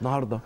النهارده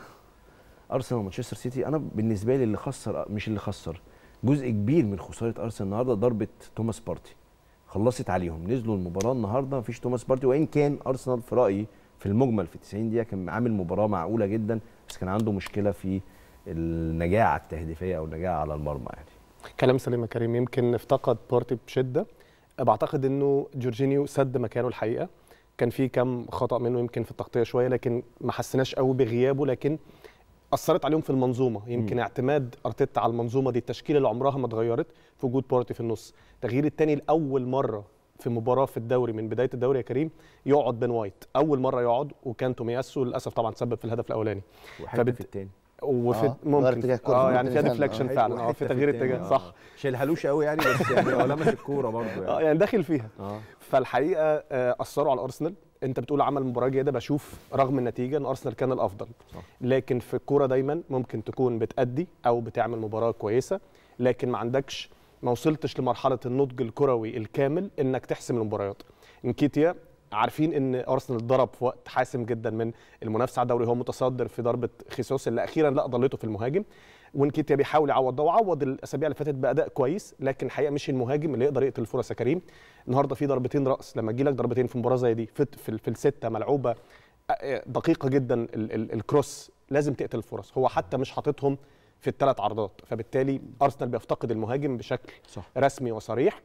ارسنال ومانشستر سيتي انا بالنسبه لي اللي خسر مش اللي خسر جزء كبير من خساره ارسنال النهارده ضربه توماس بارتي خلصت عليهم نزلوا المباراه النهارده مفيش توماس بارتي وان كان ارسنال في رايي في المجمل في 90 دقيقه كان عامل مباراه معقوله جدا بس كان عنده مشكله في النجاعه التهديفيه او النجاعه على المرمى يعني كلام سليم يا كريم يمكن افتقد بارتي بشده بعتقد انه جورجينيو سد مكانه الحقيقه كان في كم خطا منه يمكن في التغطيه شويه لكن ما حسيناش قوي بغيابه لكن اثرت عليهم في المنظومه يمكن م. اعتماد ارتيتا على المنظومه دي التشكيله اللي عمرها ما اتغيرت في وجود بارتي في النص التغيير الثاني لاول مره في مباراه في الدوري من بدايه الدوري يا كريم يقعد بن وايت اول مره يقعد وكان تومياسو للاسف طبعا تسبب في الهدف الاولاني فبت... في الثاني وفي آه، ممكن اتجاه اه كرة يعني فيها فعلا. ديفليكشن آه، فعلا اه حتة في تغيير التاني، اتجاه آه. صح شايلهالوش قوي يعني بس يعني هو لمس الكوره برضه اه يعني يعني داخل فيها اه فالحقيقه آه، اثروا على ارسنال انت بتقول عمل مباراه جيده بشوف رغم النتيجه ان ارسنال كان الافضل صح. لكن في الكوره دايما ممكن تكون بتأدي او بتعمل مباراه كويسه لكن ما عندكش ما وصلتش لمرحله النضج الكروي الكامل انك تحسم المباريات انكيتيا عارفين ان ارسنال ضرب في وقت حاسم جدا من المنافسه على الدوري هو متصدر في ضربه خيسوس اللي اخيرا لا ضلته في المهاجم وانكيتيا بيحاول يعوض ده وعوض الاسابيع اللي فاتت باداء كويس لكن الحقيقه مش المهاجم اللي يقدر يقتل الفرص يا كريم النهارده في ضربتين راس لما تجي لك ضربتين في مباراه زي دي في في, في السته ملعوبه آه، دقيقه جدا ال ال الكروس لازم تقتل الفرص هو حتى مش حاططهم في الثلاث عرضات فبالتالي ارسنال بيفتقد المهاجم بشكل صح رسمي وصريح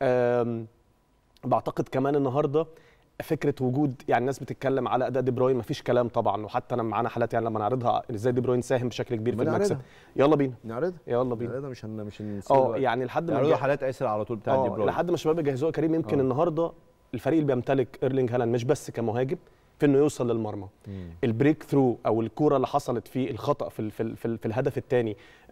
آم، بعتقد كمان النهارده فكره وجود يعني الناس بتتكلم على اداء دي بروين مفيش كلام طبعا وحتى انا معانا حالات يعني لما نعرضها ازاي دي بروين ساهم بشكل كبير في ما المكسب نعرضها. يلا بينا نعرضها يلا بينا نعرضها مش هن مش هنسيب اه الوقت. يعني لحد ما نعرضها الجا- حالات اسر على طول بتاع دي اه بروين لحد ما الشباب يجهزوها كريم يمكن آه. النهارده الفريق اللي بيمتلك ايرلينج هالاند مش بس كمهاجم في انه يوصل للمرمى مم. البريك ثرو او الكوره اللي حصلت في الخطا في ال- في, ال- في, ال- في الهدف الثاني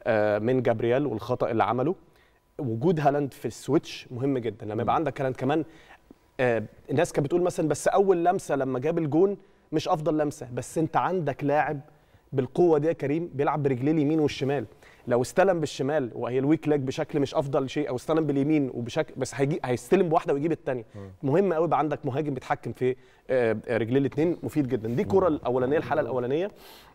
من جابرييل والخطا اللي عمله وجود هالاند في السويتش مهم جدا لما يبقى عندك هالاند كمان آه، الناس كانت بتقول مثلا بس اول لمسه لما جاب الجون مش افضل لمسه بس انت عندك لاعب بالقوه دي يا كريم بيلعب برجليه اليمين والشمال لو استلم بالشمال وهي الويك لاج بشكل مش افضل شيء او استلم باليمين وبشكل بس هيجي هيستلم بواحده ويجيب الثانيه مهم قوي يبقى عندك مهاجم بيتحكم في آه، آه، رجليه الاثنين مفيد جدا دي الكره الاولانيه الحاله الاولانيه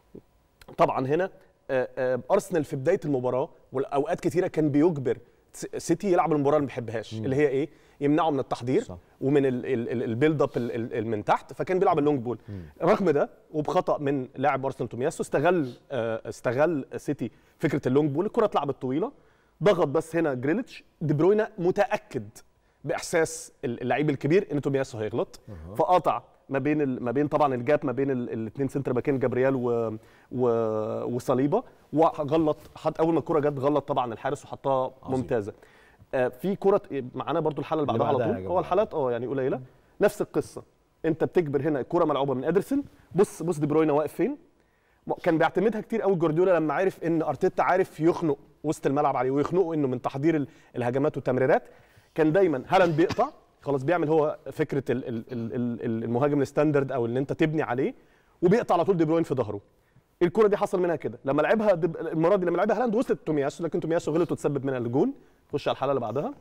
طبعا هنا آه، آه، ارسنال في بدايه المباراه والاوقات كتيره كان بيجبر س- سيتي يلعب المباراه اللي ما بيحبهاش اللي هي ايه يمنعه من التحضير صح. ومن ال- ال- ال- البيلد اب ال- ال- ال- من تحت فكان بيلعب اللونج بول رغم ده وبخطا من لاعب ارسنال تومياسو استغل آه، استغل سيتي فكره اللونج بول الكره اتلعبت طويله ضغط بس هنا جريليتش دي بروينا متاكد باحساس اللعيب الكبير ان تومياسو هيغلط فقطع ما بين ال... ما بين طبعا الجاب ما بين الاثنين سنتر باكين جابرييل و... و... وصليبه وغلط حط اول ما الكره جت غلط طبعا الحارس وحطها عظيم. ممتازه آه، في كره معانا برضو الحاله اللي اللي بعدها على بعدها يا طول جماعة. هو الحالات اه يعني قليله نفس القصه انت بتجبر هنا الكره ملعوبه من ادرسون بص بص دي بروينا واقف فين م- كان بيعتمدها كتير قوي جوارديولا لما عرف ان ارتيتا عارف يخنق وسط الملعب عليه ويخنقه انه من تحضير ال- الهجمات والتمريرات كان دايما هالاند بيقطع خلاص بيعمل هو فكره ال- ال- ال- ال- المهاجم الستاندرد او اللي انت تبني عليه وبيقطع على طول دي بروين في ظهره الكره دي حصل منها كده لما لعبها دب... المره دي لما لعبها هالاند وصلت تومياسو لكن تومياسو غلط وتسبب منها الجون خش على الحاله اللي بعدها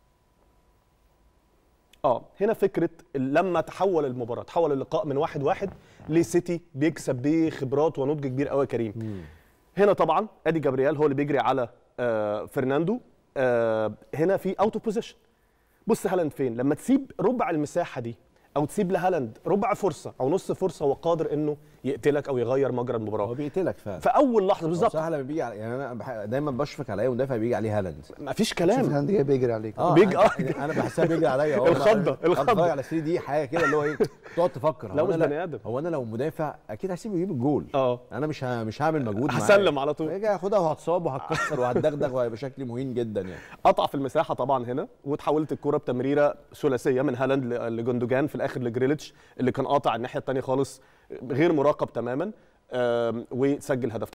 اه هنا فكره لما تحول المباراه تحول اللقاء من واحد واحد لسيتي بيكسب بخبرات ونضج كبير قوي يا كريم هنا طبعا ادي جابرييل هو اللي بيجري على آه فرناندو آه هنا في اوت اوف بوزيشن بص هالاند فين لما تسيب ربع المساحه دي او تسيب لهالاند ربع فرصه او نص فرصه هو قادر انه يقتلك او يغير مجرى هو المباراه بيقتلك فعلا في اول لحظه بالظبط بالظبط صح لما بيجي على يعني انا بح- دايما بشفق على اي مدافع بيجي عليه هالاند مفيش شوف كلام هاند جاي بيجري عليك اه بيجي- انا, أنا بحسها بيجري عليا اه الخضة، أنا- الخضة. أنا بتفرج على 3 دي حاجه كده اللي هو ايه تقعد تفكر لا هو مش أنا بني آدم. هو انا لو مدافع اكيد هسيبه يجيب الجول اه انا مش ه... مش هعمل مجهود معاه. هسلم على طول هاجي هاخدها وهتصاب وهتكسر وهتدغدغ وهيبقى شكلي مهين جدا يعني قطع في المساحه طبعا هنا وتحولت الكره بتمريره ثلاثيه من هالاند ل- لجوندوجان في الاخر لجريليتش اللي كان قاطع الناحيه الثانيه خالص غير مراقب تماما آم، وسجل هدف